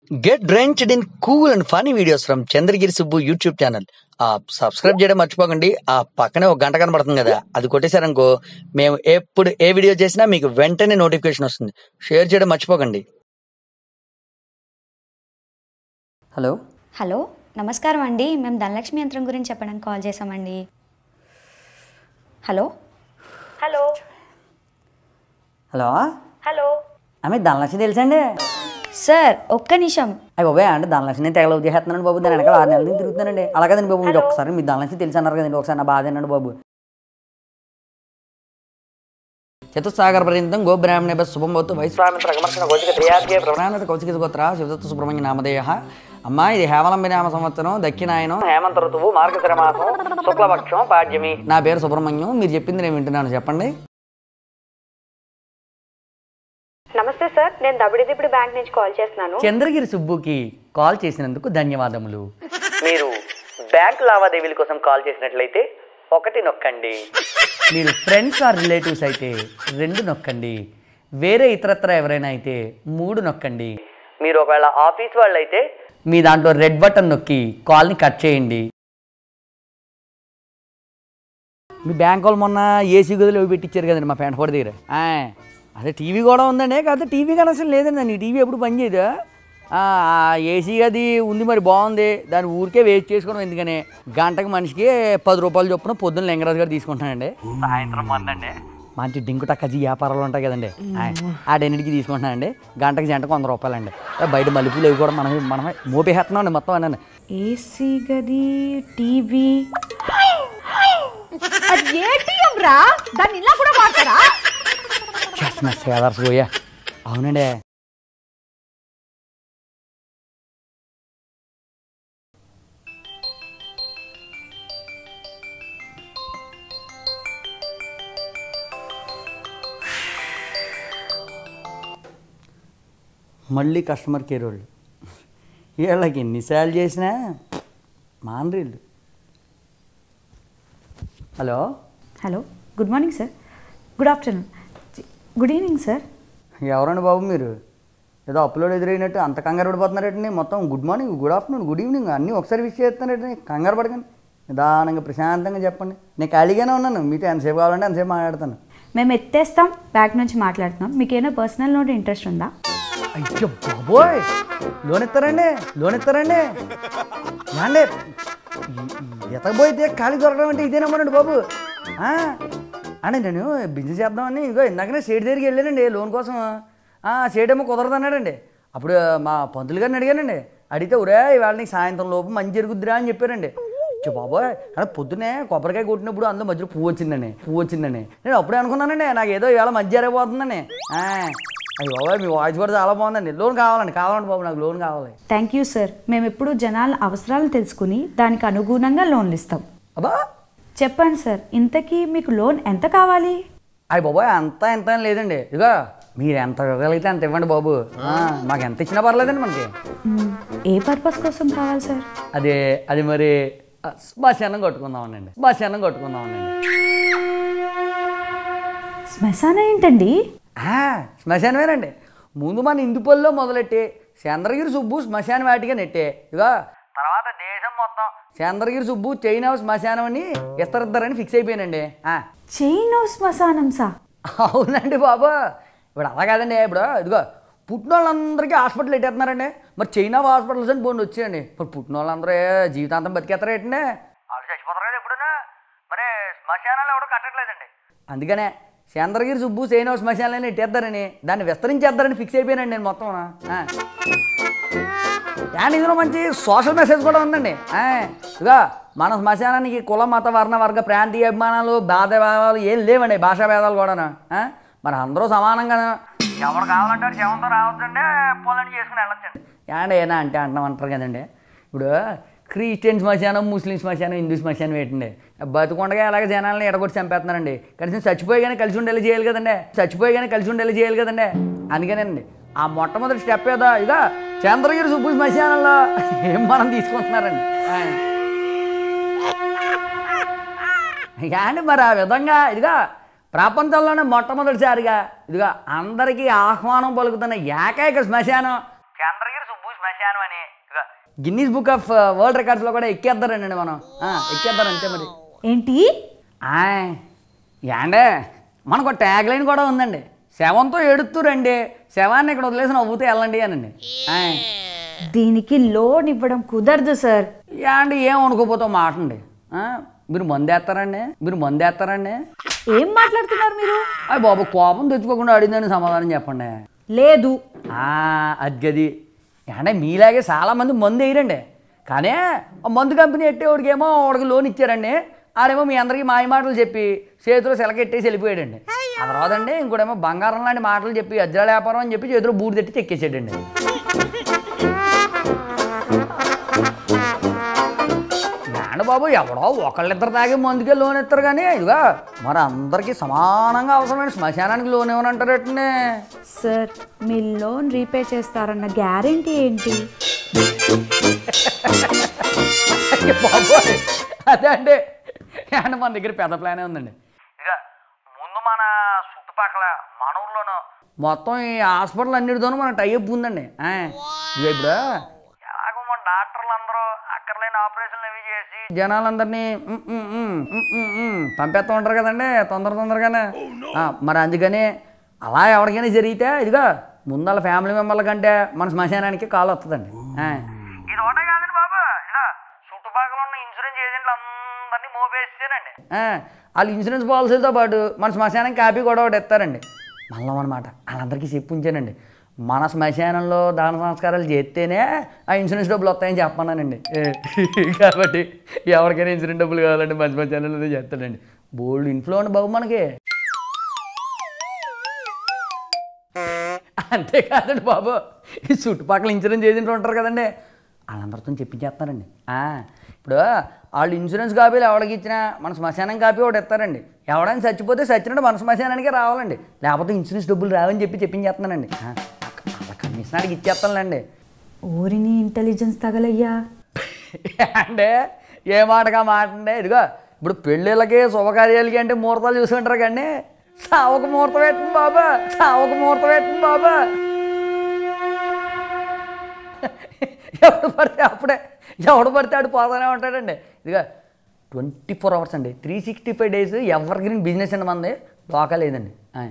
Get drenched in cool and funny videos from Chandragiri Subbu YouTube channel ఆ subscribe చేయడం మర్చిపోకండి ఆ పక్కనే ఒక గంట కనబడుతుంది కదా అది కొట్టేశారనుకో మేము ఎప్పుడు ఏ వీడియో చేసినా మీకు వెంటనే నోటిఫికేషన్ వస్తుంది షేర్ చేయడం మర్చిపోకండి హలో హలో నమస్కారం అండి మేము ధనలక్ష్మి యంత్రం గురించి చెప్పడానికి కాల్ చేసామండి హలో హలో హలో హలో ఆమె ధనలక్ష్మి తెలుసండి సార్ ఒక్క నిమిషం అయ్యి బాబాయ్ అంటే ధనలక్ష్మి తెగ లవ్ చేస్తున్నాను బాబు దాని వెనకాల ఆరు నెలల నుంచి తిరుగుతున్నానండి అలాగదండి బాబు మీరు ఒకసారి మీ ధనలక్ష్మి తెలుసు అన్నారు కదండి ఒకసారి నా బాధ అన్నాడు బాబు చతుస్సాగర పర్యంతం గో బ్రాహ్మణ బస్ శుభం భవతు వైశ్వామిత్ర కమర్షణ కౌచిక త్రియాధ్యాయ ప్రవణానత కౌచిక గోత్ర శివదత్త సుబ్రహ్మణ్య నామధేయ అమ్మా ఇది హేమలంబి నామ సంవత్సరం దక్షిణాయనం హేమంత ఋతువు మార్గశిర మాసం శుక్లపక్షం పాడ్యమి నా పేరు సుబ్రహ్మణ్యం మీరు చెప్పింది నేను వింటున్నాను చెప్పండి నమస్తే సార్ నేను దబిడిదిప్పుడు బ్యాంక్ నుంచి కాల్ చేస్తున్నాను చంద్రగిరి సుబ్బుకి కాల్ చేసినందుకు ధన్యవాదములు మీరు బ్యాంక్ లావాదేవీల కోసం కాల్ చేసినట్లయితే ఒకటి నొక్కండి మీరు ఫ్రెండ్స్ ఆర్ రిలేటివ్స్ అయితే రెండు నొక్కండి వేరే ఇతరత్ర ఎవరైనా అయితే మూడు నొక్కండి మీరు ఒకవేళ ఆఫీస్ వాళ్ళు అయితే మీ దాంట్లో రెడ్ బటన్ నొక్కి కాల్ని కట్ చేయండి మీ బ్యాంక్ వాళ్ళు మొన్న ఏసీ గదిలో అవి పెట్టించారు కదండి మా ప్యాంట్ ఫోర్ దగ్గర ఆ, అదే టీవీ కూడా ఉందండి కాకపోతే టీవీ కనెక్షన్ లేదండి నీ టీవీ ఎప్పుడు పనిచేయదు ఆ, ఆ ఏసీ అది ఉంది మరి బాగుంది దాని ఊరికే వేస్ట్ చేసుకోవడం ఎందుకని గంటకి మనిషికి పది రూపాయలు చొప్పున పొద్దున్న లింగరాజు గారు తీసుకుంటానండి సాయంత్రం మందండి మంచి డింకు టక్కజీ వ్యాపారాలు ఉంటాయి కదండి ఆడన్నిటికి తీసుకుంటున్నానండి గంటకి జంటకు వంద రూపాయలండి బయట మలుపులు ఇవి కూడా మనమే మనమే మోపేస్తున్నామండి మొత్తం అన్నీ ఏసీ గది టీవీ అది ఏటీఎం రా దాన్ని ఇలా కూడా వాడతారా చేస్తున్నా సేదర్స్ పోయా అవునండి మళ్ళీ కస్టమర్ కేర్ వాళ్ళు వీళ్ళకి ఎన్నిసార్లు చేసినా మానరీళ్ళు hello hello good morning sir good afternoon good evening sir ఎవరండి బాబు మీరు ఏదో అప్లోడ్ ఎదురైనట్టు అంత కంగారు పడిపోతున్నారండి మొత్తం good morning good afternoon good evening అన్నీ ఒకసారి విష్ చేస్తున్నారండి కంగారు పడకండి నిదానంగా ప్రశాంతంగా చెప్పండి నేను ఖాళీగానే ఉన్నాను మీతో ఎంతసేపు కావాలంటే అంతసేపు మాట్లాడతాను మేము ఎత్తేస్తాం బ్యాక్ నుంచి మాట్లాడుతున్నాం మీకు ఏమైనా పర్సనల్ నోట్ ఇంట్రెస్ట్ ఉందా అయ్యో బాబోయ్ లోన్ ఇస్తారండి లోన్ ఇస్తారండి అంటే ఎతకపోయితే ఖాళీ దొరకడం అంటే ఇదేనమ్మనండి బాబు ఆ, అంటే నేను బిజినెస్ చేద్దామని ఇగో ఇందాకనే సేట్ దగ్గరికి వెళ్ళానండి లోన్ కోసం ఆ, సేట్ ఏమో కుదరదు అన్నాడండి అప్పుడు మా పంతులు గారిని అడిగానండి అడిగితే ఒరే ఇవాళ నీకు సాయంత్రం లోపు మంచి జరుగుద్దిరా అని చెప్పారండి అచ్చో బాబోయ్ అంటే పొద్దునే కొబ్బరికాయ కొట్టినప్పుడు అందులో మధ్యలో పువ్వు వచ్చిందండి పువ్వు వచ్చిందండి నేను అప్పుడే అనుకున్నానండి నాకు ఏదో ఇవాళ మంచి జరిగిపోతుందని ఆ, అయ్యో బాబాయ్ మీ వాయిస్ కూడా చాలా బాగుందండి లోన్ కావాలండి కావాలండి బాబు నాకు లోన్ కావాలి థ్యాంక్ యూ సార్ మేము ఎప్పుడు జనాల అవసరాలు తెలుసుకుని దానికి అనుగుణంగా లోన్లు ఇస్తాం అబ్బా చెప్పండి సార్ ఇంతకీ మీకు లోన్ ఎంత కావాలి అయ్యి బాబాయ్ అంతా ఎంత అని లేదండి ఇదిగో మీరు ఎంత ఇవ్వగలిగితే అంత ఇవ్వండి బాబు ఆ, మాకు ఎంత ఇచ్చినా పర్లేదండి మనకి మ్మ్, ఏ పర్పస్ కోసం కావాలి సార్ అదే అది మరి ఆ, శ్మశానం కట్టుకుందామనండి శ్మశానం కట్టుకుందామనండి శ్మశానం ఏంటండి ఆ, శ్మశానమేనండి ముందు మన ఇందుపల్లిలో మొదలెట్టి చంద్రగిరి సుబ్బు శ్మశానం వాటిగా నెట్టే ఇగో తర్వాత దేశం మొత్తం చంద్రగిరి సుబ్బు చైనా శ్మశానం అని ఇస్తరిద్దరని ఫిక్స్ అయిపోయానండి ఆ, చైన్ ఆఫ్ శ్మశానం సా అవునండి బాబు ఇప్పుడు అలా కాదండి ఇప్పుడు ఇదిగో పుట్టిన వాళ్ళందరికీ హాస్పిటల్ పెట్టేస్తున్నారండి మరి చైనా హాస్పిటల్స్ అని పోండి వచ్చాయండి మరి పుట్టిన వాళ్ళందరూ జీవితాంతం బతికేస్తారా ఏంటండి వాళ్ళు చచ్చిపోతారు కదా ఎప్పుడైనా మరి శ్మశానాలు ఎవడో కట్టట్లేదండి అందుకనే చంద్రగిరి సుబ్బు చైనా శ్మశానాలని ఎట్టేద్దారని దాన్ని విస్తరించేద్దారని ఫిక్స్ అయిపోయానండి నేను మొత్తం ఆ. అండ్ ఇందులో మంచి సోషల్ మెసేజ్ కూడా ఉందండి ఆ, ఇదిగో మన శ్మశానానికి కుల మత వర్ణ వర్గ ప్రాంతీయ అభిమానాలు బాధ భేదాలు ఏం లేవండి భాషా భేదాలు కూడాను ఆ, మరి అందరూ సమానంగా ఎవరు కావాలంటే వాడు శవంతో రావద్దండి పొలని చేసుకుని వెళ్ళొచ్చండి ఏండి ఏనా అంటే అంటున్నాం అంటారు కదండి ఇప్పుడు క్రిస్టియన్ శ్మశానం ముస్లిం శ్మశానం హిందూ శ్మశానం ఏంటండి బతుకుండగా అలాగే జనాలను ఎడగొట్టి చంపేస్తున్నారండి కనీసం చచ్చిపోయిగానే కలిసి ఉండేలా చేయాలి కదండి చచ్చిపోయిగానే కలిసి ఉండేలా చేయాలి కదండి అందుకనండి ఆ మొట్టమొదటి స్టెప్ ఏదో ఇక చంద్రగిరి సుబ్బు శ్మశానంలో ఏం మనం తీసుకుంటున్నారండి ఆ. యాండి మరి ఆ విధంగా ఇదిగా ప్రపంచంలోనే మొట్టమొదటిసారిగా ఇదిగా అందరికీ ఆహ్వానం పలుకుతున్న ఏకైక శ్మశానం చంద్రగిరి సుబ్బు శ్మశానం గిన్నీస్ బుక్ ఆఫ్ వరల్డ్ రికార్డ్స్లో కూడా ఎక్కేద్దారండి మనం ఆ, ఎక్కేద్దారు అంతే మరి ఏంటి ఆయ్ యాండే మనకు ట్యాగ్ లైన్ కూడా ఉందండి శవంతో ఎడుతూ రండి శవాన్ని ఇక్కడ వదిలేసి నవ్వుతూ వెళ్ళండి అనండి ఆయ్ దీనికి లోన్ ఇవ్వడం కుదరదు సార్ యాండి ఏం అనుకోపోతావు మాట అండి ఆ, మీరు మందేస్తారండి మీరు మందేస్తారండి ఏం మాట్లాడుతున్నారు మీరు అయ్యి బాబు కోపం తెచ్చుకోకుండా అడిగిందని సమాధానం చెప్పండి లేదు ఆ, అది గది అంటే మీలాగే చాలామంది మందు వేయరండి కానీ ఆ మందు కంపెనీ ఎట్టేవాడికేమో వాడికి లోన్ ఇచ్చారండి ఆడేమో మీ అందరికీ మాయ మాటలు చెప్పి చేతిలో సెలకెట్టేసి వెళ్ళిపోయాడండి ఆ తర్వాత అండి ఇంకోటేమో బంగారం లాంటి మాటలు చెప్పి అజ్జల వ్యాపారం అని చెప్పి చేతిలో బూడి తెట్టి చెక్కేసాడండి నాన్న బాబు ఎవడో ఒకళ్ళిద్దరు తాగి మందుకే లోన్ ఇస్తారు కానీ ఇదిగా మరి అందరికీ సమానంగా అవసరమైన శ్మశానానికి లోన్ ఇవ్వనంటారటండి సార్ మీ లోన్ రీపే చేస్తారన్న గ్యారెంటీ ఏంటి అయ్య బాబోయ్ అదే అండి అండ్ మన దగ్గర పెద్ద ప్లానే ఉందండి ఇక ముందు మన చుట్టుపక్కల మన ఊర్లోనూ మొత్తం ఈ హాస్పిటల్ అన్నిటితోనూ మన టైప్ ఉందండి ఆ, ఇక ఇప్పుడు ఎలాగో మన డాక్టర్లు అందరూ అక్కర్లేని ఆపరేషన్లు అవి చేసి జనాలందరినీ ఉమ్, ఉమ్, ఉమ్, ఉమ్, ఉమ్, ఉమ్, పంపేస్తూ ఉంటారు కదండి తొందర తొందరగానే ఆ, మరి అందుకని అలా ఎవరికైనా జరిగితే ఇదిగో ముందల ఫ్యామిలీ మెంబర్ల కంటే మన శ్మశానానికి కాల్ వస్తుందండి ఆ. ఇది ఒకటే కాదండి బాబు ఇదిగో చుట్టుపక్కల ఉన్న ఇన్సూరెన్స్ ఏజెంట్లు అందరినీ మోపేసానండి వాళ్ళు ఇన్సూరెన్స్ పాలసీలతో పాటు మన శ్మశానం కాపీ కూడా ఒకటి ఇస్తారండి మళ్ళీ అనమాట వాళ్ళందరికీ చెప్పి ఉంచానండి మన శ్మశానంలో దాన సంస్కారాలు చేస్తేనే ఆ ఇన్సూరెన్స్ డబ్బులు వస్తాయని చెప్పన్నానండి ఏ, కాబట్టి ఎవరికైనా ఇన్సూరెన్స్ డబ్బులు కావాలంటే మంచి మంచి ఛానల్లో చేస్తాడండి బోల్డ్ ఇన్ఫ్లో అండి బాబు మనకి అంతేకాదండి బాబు ఈ చుట్టుపక్కల ఇన్సూరెన్స్ ఏజెంట్లు ఉంటారు కదండి వాళ్ళందరితో చెప్పించేస్తారండి ఆ, ఇప్పుడు వాళ్ళు ఇన్సూరెన్స్ కాపీలు ఎవరికి ఇచ్చినా మన శ్మశానం కాపీ ఒకటి ఇస్తారండి ఎవడైనా చచ్చిపోతే చచ్చినట్టు మన శ్మశానానికే రావాలండి లేకపోతే ఇన్సూరెన్స్ డబ్బులు రావని చెప్పి చెప్పించేస్తున్నానండి ఆ, వాళ్ళ కమిషన్ అడిగి ఇచ్చేస్తానులేండి ఓరిని ఇంటెలిజెన్స్ తగలయ్యా అంటే ఏ మాటగా మాట అండి ఇదిగో ఇప్పుడు పెళ్ళిళ్ళకి శుభకార్యాలకి అంటే ముహూర్తాలు చూసుకుంటారు కానీ సావక ముహూర్తం పెట్టండి బాబా సావక ముహూర్తం పెట్టండి బాబా ఎవడు పడితే అప్పుడే ఎవడు పడితే ఆడు పోతానే ఉంటాడండి ఇదిగో ట్వంటీ ఫోర్ అవర్స్ అండి three sixty five days evergreen business అండి మంది లోకా లేదండి ఆ.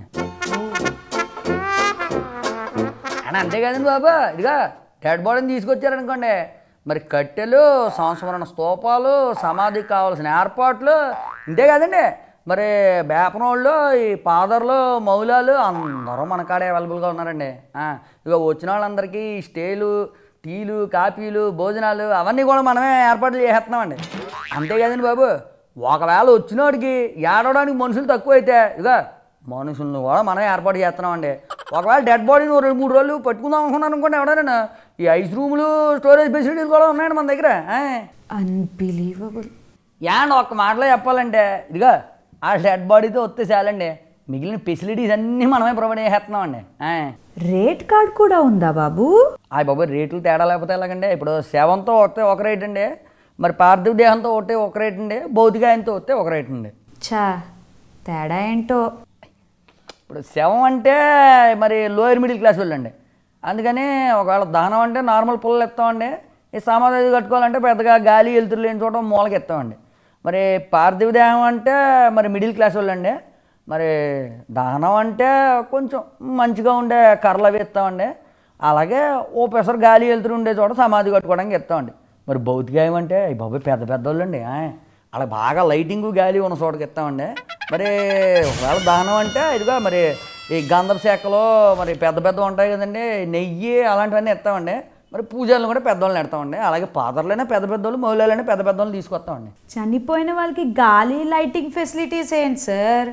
అని అంతే కదండి బాబా ఇదిగా డెడ్ బాడీని తీసుకొచ్చారనుకోండి మరి కట్టెలు సంస్మరణ స్తూపాలు సమాధికి కావాల్సిన ఏర్పాట్లు ఇంతే కదండి మరి బేపనోళ్ళు ఈ పాదర్లు మౌలాలు అందరూ మన కాడే అవైలబుల్గా ఉన్నారండి ఆ, ఇక వచ్చిన వాళ్ళందరికీ స్టేలు టీలు కాఫీలు భోజనాలు అవన్నీ కూడా మనమే ఏర్పాట్లు చేసేస్తున్నామండి అంతే కదండి బాబు ఒకవేళ వచ్చినోడికి ఏడవడానికి మనుషులు తక్కువైతే ఇక మనుషులను కూడా మనం ఏర్పాటు చేస్తున్నామండి ఒకవేళ డెడ్ బాడీని ఓ రెండు మూడు రోజులు పట్టుకుందాం అనుకున్నాను అనుకోండి ఎవడైనా ఈ ఐస్ రూములు స్టోరేజ్ ఫెసిలిటీలు కూడా ఉన్నాయండి మన దగ్గర ఆ. అన్బిలీవబుల్ యాండ్ ఒక్క మాటలో చెప్పాలంటే ఇదిగా ఆ డెడ్ బాడీతో వస్తే చాలండి మిగిలిన ఫెసిలిటీస్ అన్నీ మనమే ప్రొవైడ్ చేస్తున్నామండి ఆ. రేట్ కార్డ్ కూడా ఉందా బాబు ఆ బాబు రేట్లు తేడా లేకపోతే ఎలాగండి ఇప్పుడు శవంతో వస్తే ఒక రేట్ అండి మరి పార్థివ దేహంతో ఒకటే ఒక రేట్ అండి భౌతికాయంతో వస్తే ఒక రేట్ అండి చా తేడా ఏంటో ఇప్పుడు శవం అంటే మరి లోయర్ మిడిల్ క్లాస్ వాళ్ళండి అందుకని ఒకవేళ దహనం అంటే నార్మల్ పుల్లలు ఎత్తామండి ఈ సమాధి అది కట్టుకోవాలంటే పెద్దగా గాలి వెలుతురు లేని చోట మూలకి ఎత్తామండి మరి పార్థివ దేహం అంటే మరి మిడిల్ క్లాస్ వాళ్ళండి మరి దహనం అంటే కొంచెం మంచిగా ఉండే కర్రలు అవి ఎత్తామండి అలాగే ఓ పెసరు గాలి వెలుతురు ఉండే చోట సమాధి కట్టుకోవడానికి ఎత్తామండి మరి భౌతికాయం అంటే ఈ బాబు పెద్ద పెద్ద వాళ్ళండి అలా బాగా లైటింగ్ గాలి ఉన్న చోటకి ఎత్తామండి మరి ఒకవేళ దహనం అంటే ఇదిగో మరి ఈ గంధపు శాఖలో మరి పెద్ద పెద్ద ఉంటాయి కదండి నెయ్యి అలాంటివన్నీ ఎత్తామండి మరి పూజలను కూడా పెద్దవాళ్ళని ఎడతామండి అలాగే పాదర్లైనా పెద్ద పెద్దోళ్ళు మౌలాలైనా పెద్ద పెద్దవాళ్ళని తీసుకొస్తామండి చనిపోయిన వాళ్ళకి గాలి లైటింగ్ ఫెసిలిటీస్ ఏంటి సార్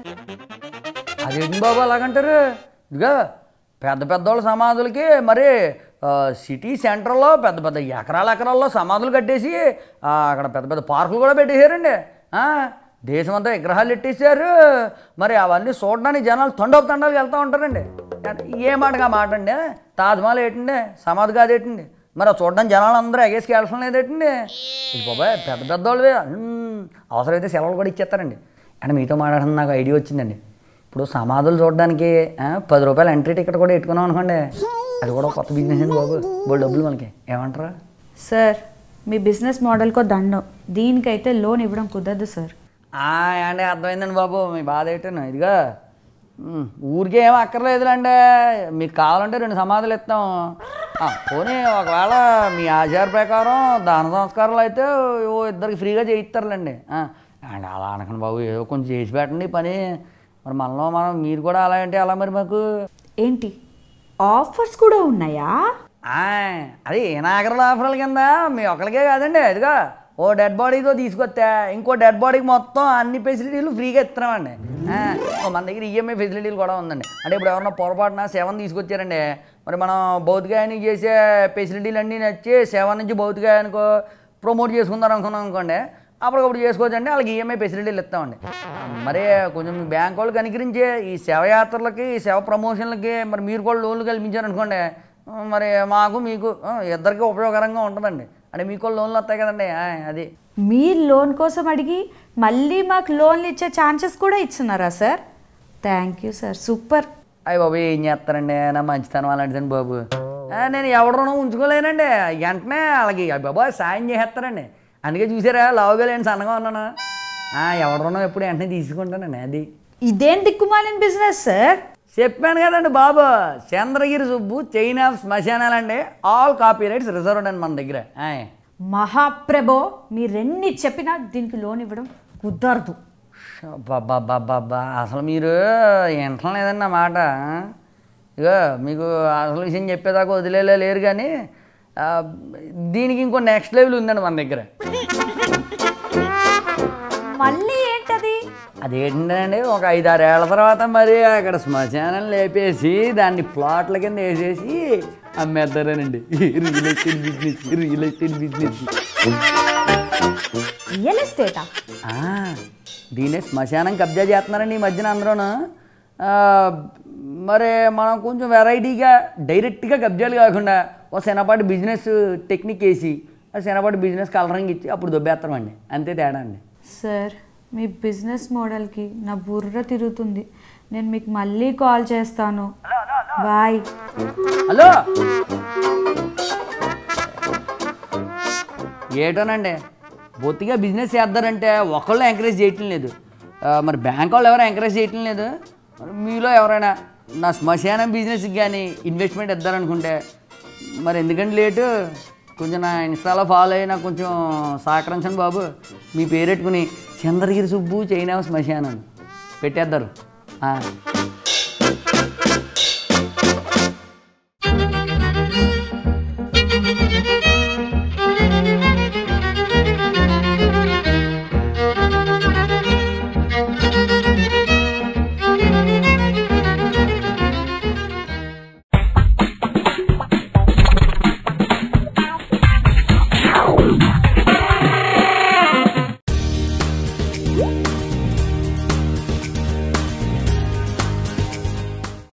అదేంటి బాబు అలాగంటారు ఇదిగో పెద్ద పెద్దోళ్ళ సమాధులకి మరి ఆ, సిటీ సెంటర్లో పెద్ద పెద్ద ఎకరాల ఎకరాల్లో సమాధులు కట్టేసి ఆ, అక్కడ పెద్ద పెద్ద పార్కులు కూడా పెట్టేశారండి ఆ, దేశమంతా విగ్రహాలు పెట్టేశారు మరి అవన్నీ చూడడానికి జనాలు తండోపు తండాలు వెళ్తూ ఉంటారండి ఏ మాటగా మాట అండి తాజ్మహల్ ఏంటండి సమాధి కాదు ఏంటండి మరి అది చూడడానికి జనాలు అందరూ ఎగేసుకు వెళ్ళడం లేదేటండి ఇది బాబాయ్ పెద్ద పెద్దోళ్ళవే ఉమ్, అవసరమైతే సెలవులు కూడా ఇచ్చేస్తారండి అంటే మీతో మాట్లాడడం నాకు ఐడియా వచ్చిందండి ఇప్పుడు సమాధులు చూడడానికి ఆ, పది రూపాయలు ఎంట్రీ టికెట్ కూడా పెట్టుకున్నాం అనుకోండి అది కూడా ఒక కొత్త బిజినెస్ అండి బాబు బోల్ డబ్బులు మనకి ఏమంటారా సార్ మీ బిజినెస్ మోడల్కో దండం దీనికైతే లోన్ ఇవ్వడం కుదరదు సార్ ఆ, అంటే అర్థమైందండి బాబు మీ బాధ ఏంటను ఇదిగో ఉమ్, ఊరికే ఏం అక్కర్లేదులండి మీకు కావాలంటే రెండు సమాధులు ఇస్తాం ఆ, పోనీ ఒకవేళ మీ ఆచార ప్రకారం దాన సంస్కారాలు అయితే ఓ ఇద్దరికి ఫ్రీగా చేయిస్తారులేండి ఆ, అండి అలా అనకండి బాబు ఏదో కొంచెం చేసి పెట్టండి పని మరి మనలో మనం మీరు కూడా అలా అంటే అలా మరి మాకు ఏంటి ఆఫర్స్ కూడా ఉన్నాయా ఆయ్, అది ఏనాగరల ఆఫర్ల కింద మీ ఒక్కరికే కాదండి ఇదిగో ఓ డెడ్ బాడీతో తీసుకొస్తే ఇంకో డెడ్ బాడీకి మొత్తం అన్ని ఫెసిలిటీలు ఫ్రీగా ఇస్తున్నామండి ఆ, ఓ మన దగ్గర ఈఎంఐ ఫెసిలిటీలు కూడా ఉందండి అంటే ఇప్పుడు ఎవరన్నా పొరపాటున సెవెన్ తీసుకొచ్చారండి మరి మనం భౌతికాయానికి చేసే ఫెసిలిటీలు అన్నీ నచ్చి సెవెన్ నుంచి భౌతికాయానికి ప్రమోట్ చేసుకుందాం అనుకున్నాం అనుకోండి అప్పటికప్పుడు చేసుకోవచ్చండి వాళ్ళకి ఈఎంఐ ఫెసిలిటీలు ఇస్తామండి మరి కొంచెం మీ బ్యాంక్ వాళ్ళు కనికరించి ఈ శవయాత్రలకి ఈ శవ ప్రమోషన్లకి మరి మీరు కూడా లోన్లు కల్పించారనుకోండి మరి మాకు మీకు ఆ, ఇద్దరికి ఉపయోగకరంగా ఉంటుందండి అంటే మీకు కూడా లోన్లు వస్తాయి కదండి ఆ, అది మీరు లోన్ కోసం అడిగి మళ్ళీ మాకు లోన్లు ఇచ్చే ఛాన్సెస్ కూడా ఇస్తున్నారా sir thank you sir super అయ్యి బాబు ఏం చేస్తారండి నా మంచితనం అలాంటిదండి బాబు ఆ, నేను ఎవడనో ఉంచుకోలేనండి వెంటనే వాళ్ళకి అయ్య బాబా సాయం చేసేస్తారండి అందుకే చూసారా లావుగా లేని సన్నగా ఉన్నాను ఆ, ఎవడనో ఎప్పుడు వెంటనే తీసుకుంటానండి అది ఇదేం దిక్కుమాలిన బిజినెస్ సార్ చెప్పాను కదండి బాబు చంద్రగిరి సుబ్బు చైన్ ఆఫ్ శ్మశానాలండి ఆల్ కాపీ రైట్స్ రిజర్వ్డ్ అండి మన దగ్గర ఆయ్. మహాప్రభో మీరెన్ని చెప్పినా దీనికి లోన్ ఇవ్వడం కుదరదు అబ్బబ్బబ్బబ్బబ్బా అసలు మీరు వింటం లేదండి నా మాట ఇగో మీకు అసలు విషయం చెప్పేదాకా వదిలేలే లేరు కానీ ఆ, దీనికి ఇంకో నెక్స్ట్ లెవెల్ ఉందండి మన దగ్గర మళ్ళీ ఏంటది అదేంటండి ఒక ఐదారేళ్ల తర్వాత మరి అక్కడ శ్మశానం లేపేసి దాన్ని ప్లాట్ల కింద వేసేసి అమ్మేస్తారనండి real estate business real estate business real ఎస్టేటా ఆ, దీనే శ్మశానం కబ్జా చేస్తున్నారండి ఈ మధ్యన అందరూను ఆ, మరి మనం కొంచెం వెరైటీగా డైరెక్ట్గా కబ్జాలు కాకుండా ఒక శనపాటి బిజినెస్ టెక్నిక్ వేసి ఆ శనపాటి బిజినెస్ కలరింగ్ ఇచ్చి అప్పుడు దొబ్బేస్తామండి అంతే తేడా అండి సార్ మీ బిజినెస్ మోడల్కి నా బుర్ర తిరుగుతుంది నేను మీకు మళ్ళీ కాల్ చేస్తాను బాయ్ హలో ఏటోనండి బొత్తిగా బిజినెస్ చేద్దారంటే ఒకళ్ళు ఎంకరేజ్ చేయటం లేదు ఆ, మరి బ్యాంక్ వాళ్ళు ఎవరు ఎంకరేజ్ చేయటం లేదు మరి మీలో ఎవరైనా నా శ్మశానం బిజినెస్కి కానీ ఇన్వెస్ట్మెంట్ ఇద్దారనుకుంటే మరి ఎందుకంటే లేటు కొంచెం నా ఇన్స్టాలో ఫాలో అయ్యి నాకు కొంచెం సహకరించండి బాబు మీ పేరెట్టుకుని చంద్రగిరి సుబ్బు చైనా శ్మశానం పెట్టేద్దరు ఆ.